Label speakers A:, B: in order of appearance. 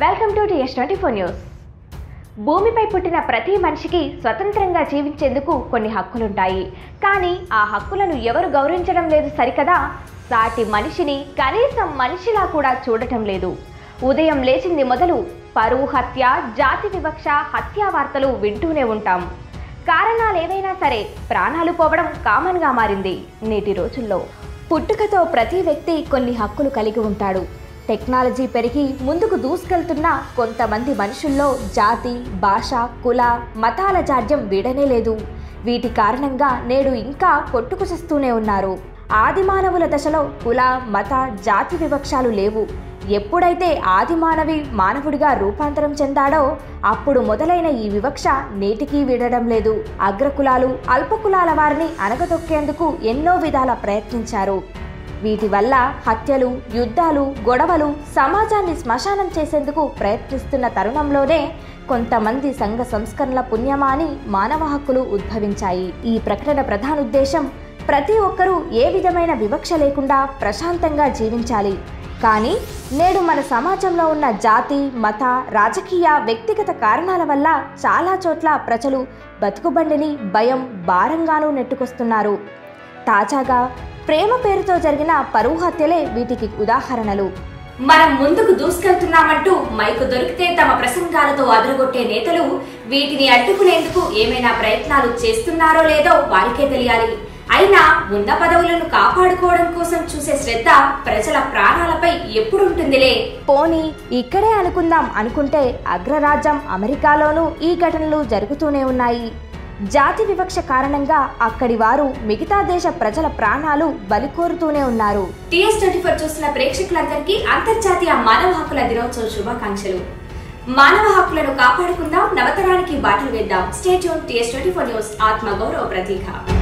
A: welcome to TS twenty four news భూమిపై పుట్టిన ప్రతి మనిషికి స్వతంత్రంగా జీవించేందుకు కొన్ని హక్కులుంటాయి కానీ ఆ హక్కులను ఎవరు గౌరవించడం లేదు సరికదా సాటి మనిషిని కనీసం మనిషిలా కూడా చూడటం లేదు ఉదయం లేచింది మొదలు పరువు హత్య జాతి వివక్ష హత్యా వార్తలు వింటూనే ఉంటాం కారణాలు ఏవైనా సరే ప్రాణాలు పోవడం కామన్గా మారింది నేటి రోజుల్లో పుట్టుకతో ప్రతి వ్యక్తి కొన్ని హక్కులు కలిగి ఉంటాడు టెక్నాలజీ పెరిగి ముందుకు దూసుకెళ్తున్న కొంతమంది మనుషుల్లో జాతి భాష కుల మతాల జాడ్యం వీడనే లేదు వీటి కారణంగా నేడు ఇంకా కొట్టుకుచస్తూనే ఉన్నారు ఆది మానవుల దశలో కుల మత జాతి వివక్షాలు లేవు ఎప్పుడైతే ఆది మానవి మానవుడిగా రూపాంతరం చెందాడో అప్పుడు మొదలైన ఈ వివక్ష నేటికీ వీడడం లేదు అగ్రకులాలు అల్పకులాల వారిని అనగదొక్కేందుకు ఎన్నో విధాల ప్రయత్నించారు వీటి వల్ల హత్యలు యుద్ధాలు గొడవలు సమాజాన్ని శ్మశానం చేసేందుకు ప్రయత్నిస్తున్న తరుణంలోనే కొంతమంది సంఘ సంస్కరణల పుణ్యమాని మానవ హక్కులు ఉద్భవించాయి ఈ ప్రకటన ప్రధాన ఉద్దేశం ప్రతి ఒక్కరూ ఏ విధమైన వివక్ష లేకుండా ప్రశాంతంగా జీవించాలి కానీ నేడు మన సమాజంలో ఉన్న జాతి మత రాజకీయ వ్యక్తిగత కారణాల వల్ల చాలా చోట్ల ప్రజలు బతుకుబండిని భయం భారంగానూ నెట్టుకొస్తున్నారు తాజాగా ప్రేమ పేరుతో జరిగిన పరువు హత్యలే వీటికి ఉదాహరణలు మనం ముందుకు దూసుకెళ్తున్నామంటూ మైకు దొరికితే తమ ప్రసంగాలతో అదరగొట్టే నేతలు వీటిని అడ్డుకునేందుకు ఏమైనా ప్రయత్నాలు చేస్తున్నారో లేదో వారికే తెలియాలి అయినా ఉన్న పదవులను కాపాడుకోవడం కోసం చూసే శ్రద్ధ ప్రజల ప్రాణాలపై ఎప్పుడుంటుందిలే పోనీ ఇక్కడే అనుకుందాం అనుకుంటే అగ్రరాజ్యం అమెరికాలోనూ ఈ ఘటనలు జరుగుతూనే ఉన్నాయి జాతి వివక్ష కారణంగా అక్కడి వారు మిగతా దేశ ప్రజల ప్రాణాలు బలికోరుతూనే ఉన్నారు టీఎస్ ట్వంటీ ఫోర్ చూసిన ప్రేక్షకులందరికీ అంతర్జాతీయ మానవ హక్కుల దినోత్సవ శుభాకాంక్షలు మానవ హక్కులను కాపాడుకుందాం నవతరానికి బాటలు వేద్దాం stay tuned TS twenty four news ఆత్మగౌరవ ప్రతీక